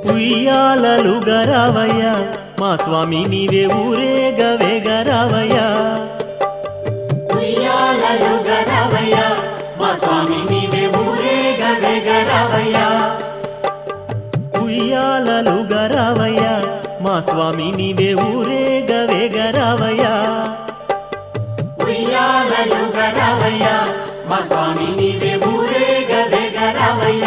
ఉయ్యాలలు గరావయ్య మా స్వామి నీవే ఊరేగవే గరావయ్యా ఉయ్యాలలు గరవయ్య మా స్వామి నీవే ఊరేగవే గరవయ్య ఉయ్యాలలు గరావయ్య మా స్వామి నీవే ఊరేగవే గరావయ్యా ఉయ్యాలలు గరవయ్య మా స్వామి నీవే ఊరేగవే గరవయ్య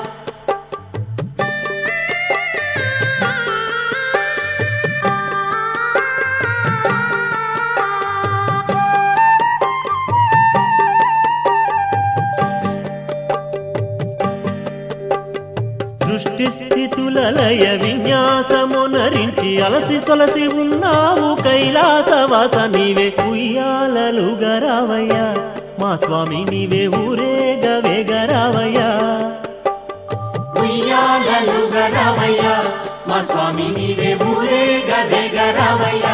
సృష్టి స్థితుల లయ విన్యాసమునరించి అలసి సొలసి ఉన్నావు కైలాసవాస నీవే ఉయ్యాలలు గరావయ్యా మా స్వామి నీవే ఊరేగవే గరావయ్యా ఉయ్యాలలు గరవయ్య మా స్వామి నీవే ఊరేగవే గరవయ్య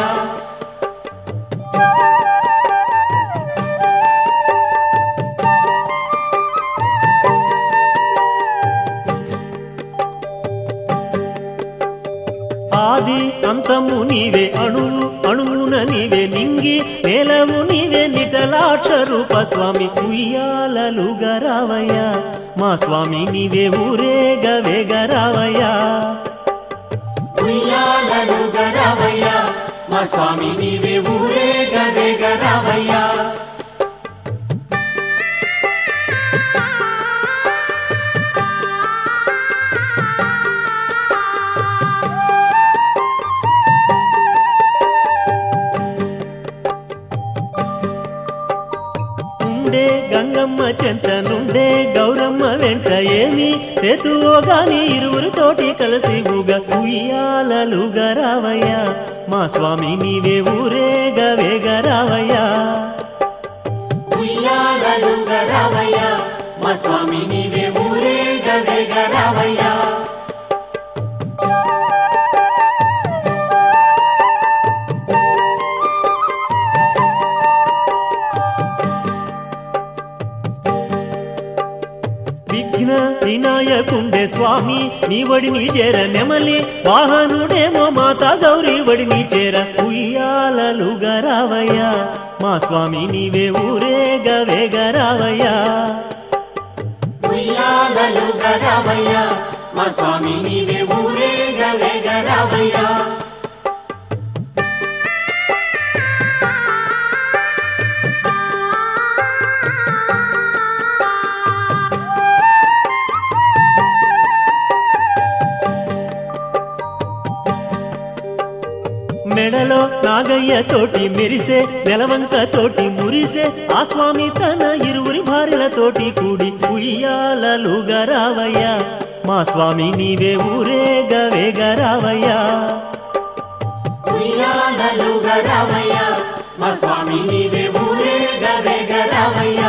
ఆది అంతము నీవే అణువు అణువున నీవే నింగి నేలవు నీవే నిటలాక్ష రూప స్వామి ఉయ్యాలలు గరావయ్యా మా స్వామి నీవే ఊరేగవే గరావయ్యా ఉయ్యాలలు గరవయ్య మా స్వామి నీవే ఊరేగవే గరవయ్య ఉండే గంగమ్మ చెంత నుండే గౌరమ్మ వెంట ఏమి సేతువో గాని ఇరువురితోటి కలిసి ఊగ ఉయ్యాలలు గరావయ్యా మా స్వామి నీవే ఊరేగవే గరావయ్యా ఉయ్యాలలు గరవయ్య మా స్వామి నీవే ఊరేగవే గరవయ్య విఘ్న వినాయకుండే స్వామి నీ వడిని చేర నెమలి వాహనుడేమో మాతా గౌరీ వడిని చేర ఉయ్యాలలు గరావయ్యా మా స్వామి నీవే ఊరేగవే గరావయ్యా ఉయ్యాలలు గరవయ్య మా స్వామి నీవే ఊరేగవే గరవయ్య మెడలో నాగయ్య తోటి మెరిసే నెలవంక తోటి మురిసే ఆ స్వామి తన ఇరువురి భార్యలతోటి కూడి ఉయ్యాలలు గరావయ్యా మా స్వామి నీవే ఊరేగవే గరావయ్యా ఉయ్యాలలు గరవయ్య మా స్వామి నీవే ఊరేగవే గరవయ్య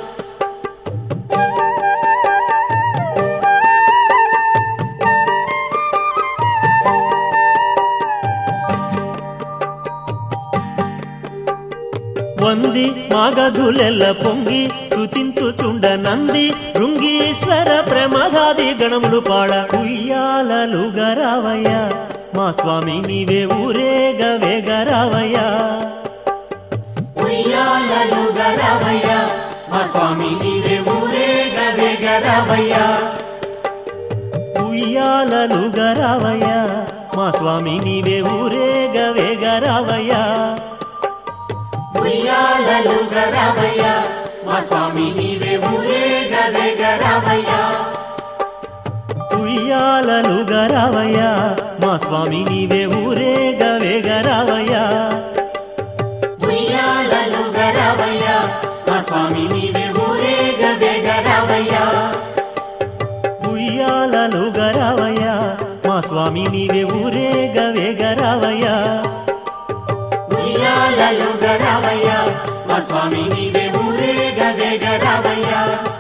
వంది మాగధులెల్ల పొంగి స్తుతించుచుండ నంది భృంగీశ్వర ప్రమదాది గణములు పాడ ఉయ్యాలలు గరావయ్యా మా స్వామి నీవే ఊరేగవే గరావయ్యా ఉయ్యాలలు గరవయ్య మా స్వామి నీవే ఊరేగవే గరవయ్య ఉయ్యాలలు గరావయ్యా మా స్వామి నీవే ఊరేగవే గరావయ్యా ఉయ్యాలలు గరవయ్య మా స్వామి నీవే ఊరేగవే గరవయ్య ఉయ్యాలలు గరావయ్యా మా స్వామి నీవే ఊరేగవే గరావయ్యా ఉయ్యాలలు గరవయ్య మా స్వామి నీవే ఊరేగవే గరవయ్య ఉయ్యాలలు గరావయ్యా మా స్వామి నీవే ఊరేగవే గరావయ్యా ఉయ్యాలలు గరవయ్య మా స్వామి నీవే ఊరేగవే గరవయ్య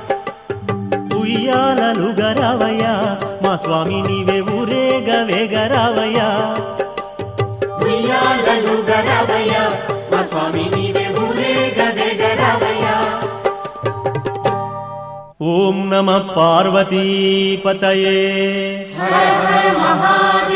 ఉయ్యాలలు గరావయ్యా మా స్వామి నీవే ఊరేగవే గరావయ్యా ఉయ్యాలలు గరవయ్య మా స్వామి నీవే ఊరేగవే గరవయ్య ఓం నమ పార్వతీపతయే హర హర మహాదేవ